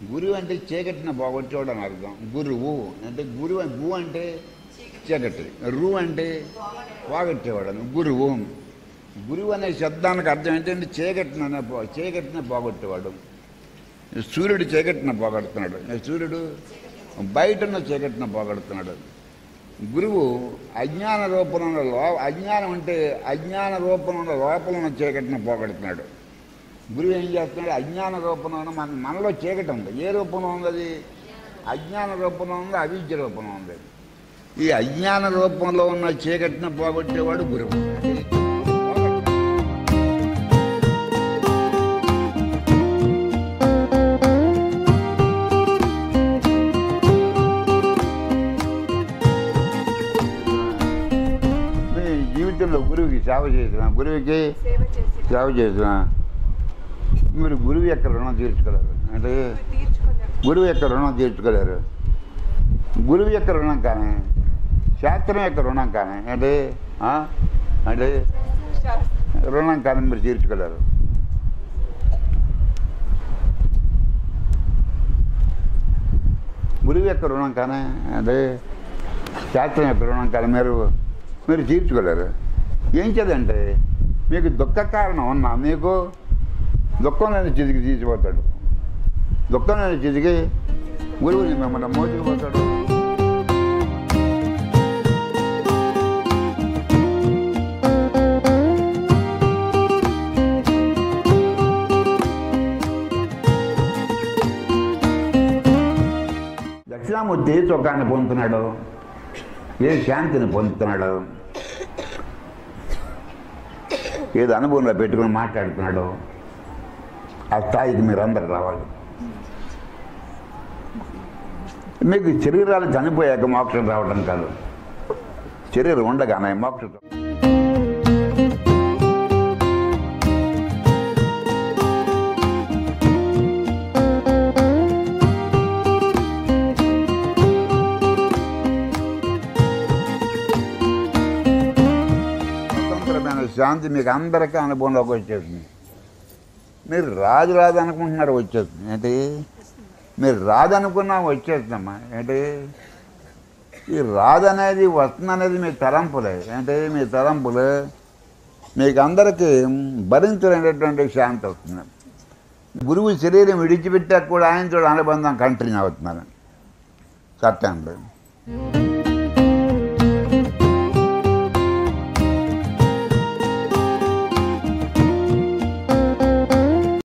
గురువు అంటే చీకటిని పోగొట్టేవాడు అని అర్థం గురువు అంటే గురువు గు అంటే చీకటి రు అంటే పోగొట్టేవాడు అని గురువు గురువు అనే శబ్దానికి అర్థం ఏంటంటే చీకటిని అనే పో చీకటిని పోగొట్టేవాడు సూర్యుడు చీకటిని పోగొడుతున్నాడు సూర్యుడు బయట ఉన్న చీకటిని పోగొడుతున్నాడు గురువు అజ్ఞాన రూపంలో లో అజ్ఞానం అంటే అజ్ఞాన రూపంలో లోపల ఉన్న చీకటిని పోగొడుతున్నాడు గురువు ఏం చేస్తున్నాడు అజ్ఞాన రూపంలో ఉన్న మన మనలో చీకటి ఉంది ఏ రూపంలో ఉంది అది అజ్ఞాన రూపంలో ఉంది అవిద్య రూపంలో ఉంది ఈ అజ్ఞాన రూపంలో ఉన్న చీకటిని పోగొట్టేవాడు గురువు మీ జీవితంలో గురువుకి సేవ చేసిన గురువుకి సేవ చేసి సేవ చేసిన మీరు గురువు యొక్క రుణం తీర్చుకోలేరు అంటే తీర్చుకోలేము గురువు యొక్క రుణం తీర్చుకోలేరు గురువు యొక్క రుణం కానీ శాస్త్రం యొక్క రుణం కానీ అంటే ఆ? అంటే శాస్త్రం రుణం కానీ మీరు తీర్చుకోలేరు గురువు యొక్క రుణం కానీ అంటే శాస్త్రం యొక్క రుణం కానీ మీరు మీరు తీర్చుకోలేరు ఏం చేదంటే మీకు దుఃఖ కారణం ఉన్నా మీకు దుఃఖం లేని చితికి తీసిపోతాడు దుఃఖం లేని చితికి గురువుని మిమ్మల్ని మోసుకుపోతాడు దక్షిణామూర్తి సుఖాన్ని పొందుతున్నాడు ఏ శాంతిని పొందుతున్నాడు ఏదో అనుభవంలో పెట్టుకుని మాట్లాడుతున్నాడు ఆ స్థాయికి మీరు అందరు రావాలి మీకు శరీరాలు చనిపోయాక మోక్షం రావడం కాదు శరీరం ఉండగానే మోక్షం రా- స్వతంత్రమైన శాంతి మీకు అందరికీ అనుభవంలోకి వచ్చేసింది మీరు రాదు రాదు అనుకుంటున్నారు వచ్చేస్తుంది ఏంటి మీరు రాదనుకున్నా వచ్చేస్తుందమ్మా ఏంటి ఈ రాదనేది వస్తుందనేది మీ తలంపులే ఏంటి మీ తలంపులు మీకు అందరికీ భరించలేనటువంటి శాంతి వస్తుంది గురువు శరీరం విడిచిపెట్టాక కూడా ఆయనతో అనుబంధం కంటిన్యూ అవుతున్నారు సత్యం